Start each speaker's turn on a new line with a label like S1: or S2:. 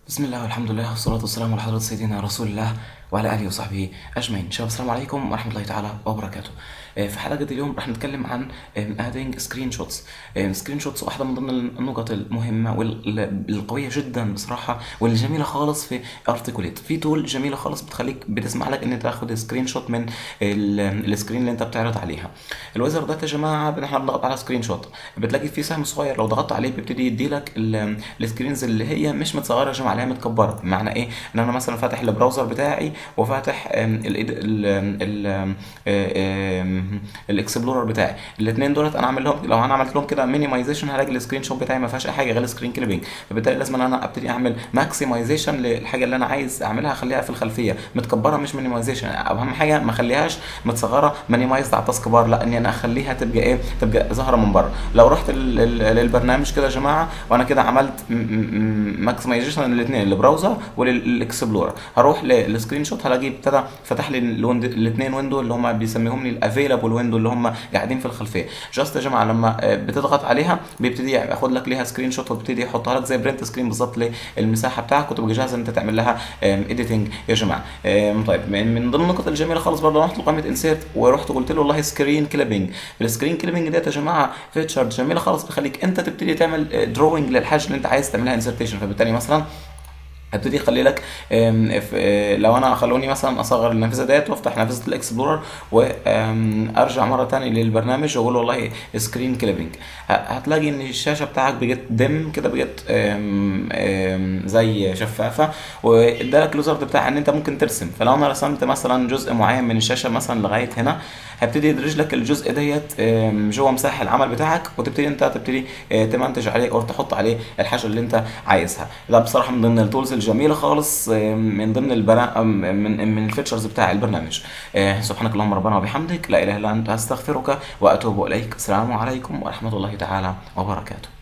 S1: بسم الله والحمد لله والصلاة والسلام على حضرة سيدنا رسول الله وعلى آله وصحبه أجمعين شباب السلام عليكم ورحمة الله تعالى وبركاته آه، في حلقة اليوم راح نتكلم عن ادينج سكرين شوتس سكرين شوتس واحدة من ضمن النقط المهمة والقوية جدا بصراحة والجميلة خالص في ارتكوليت في تول جميلة خالص بتخليك بتسمح لك ان تاخد سكرين شوت من ال- السكرين اللي انت بتعرض عليها الويزر ده يا جماعة احنا بنضغط على سكرين شوت بتلاقي فيه سهم صغير لو ضغطت عليه بيبتدي يديلك ال- السكرينز اللي هي مش متصغره يا جماعه اللي هي متكبره بمعنى ايه ان انا مثلا فاتح البراوزر بتاعي وفاتح آم، ال ال ال آم، آم، الاكسبلورر بتاعي الاثنين دولت انا عامل لهم لو انا عملت لهم كده مينيمايزيشن هلاقي السكرين شوت بتاعي ما فيهاش اي حاجه غير سكرين كليبنج فبالتالي لازم ان انا ابتدي اعمل ماكسمايزيشن للحاجه اللي انا عايز اعملها اخليها في الخلفيه متكبره مش مينيمايزيشن اهم حاجه ما اخليهاش متصغره مينيمايزد على التاسك بار لا اني انا اخليها تبقى ايه تبقى ظاهره من بره لو رحت لل- لل- للبرنامج كده يا جماعه وانا كده عملت ماكسمايزيشن للاثنين البراوزر وللاكسبلورر هروح للسكرين شوت هلاقي ابتدى فتح لي الاثنين ويندو اللي هم بيسميهم لي الافيلابل ويندو اللي هم قاعدين في الخلفيه جاست يا جماعه لما آه، بتضغط عليها بيبتدي ياخد لك ليها سكرين شوت وبيبتدي يحطها لك زي برنت سكرين بالظبط للمساحه بتاعك وتبقى جاهز ان انت تعمل لها اديتنج يا جماعه آم، طيب من من ضمن النقط الجميله خالص برضه رحت لقائمه انسيرت ورحت قلت له والله سكرين كليبنج السكرين كليبنج ديت يا جماعه فيتشر جميله خالص بتخليك انت تبتدي تعمل دروينج للحاجه اللي انت عايز تعملها انسرتيشن فبالتالي مثلا هبتدي يخلي لك آم، ف- آه، لو انا خلوني مثلا اصغر النافذه ديت وافتح نافذه الاكسبلورر وارجع مره تانية للبرنامج واقول والله سكرين كليبنج هتلاقي ان الشاشه بتاعك بقت دم كده بقت آم، آم، زي شفافه وادالك الوزارد بتاع ان انت ممكن ترسم فلو انا رسمت مثلا جزء معين من الشاشه مثلا لغايه هنا هبتدي يدرج لك الجزء ديت آم، جوه مساحه العمل بتاعك وتبتدي انت تبتدي آه، تمنتج عليه او تحط عليه الحاجه اللي انت عايزها ده بصراحه من ضمن التولز الجميله خالص آم، من ضمن البرا... آم، من من الفيتشرز بتاع البرنامج آه، سبحانك اللهم ربنا وبحمدك لا اله الا انت استغفرك واتوب اليك السلام عليكم ورحمه الله تعالى وبركاته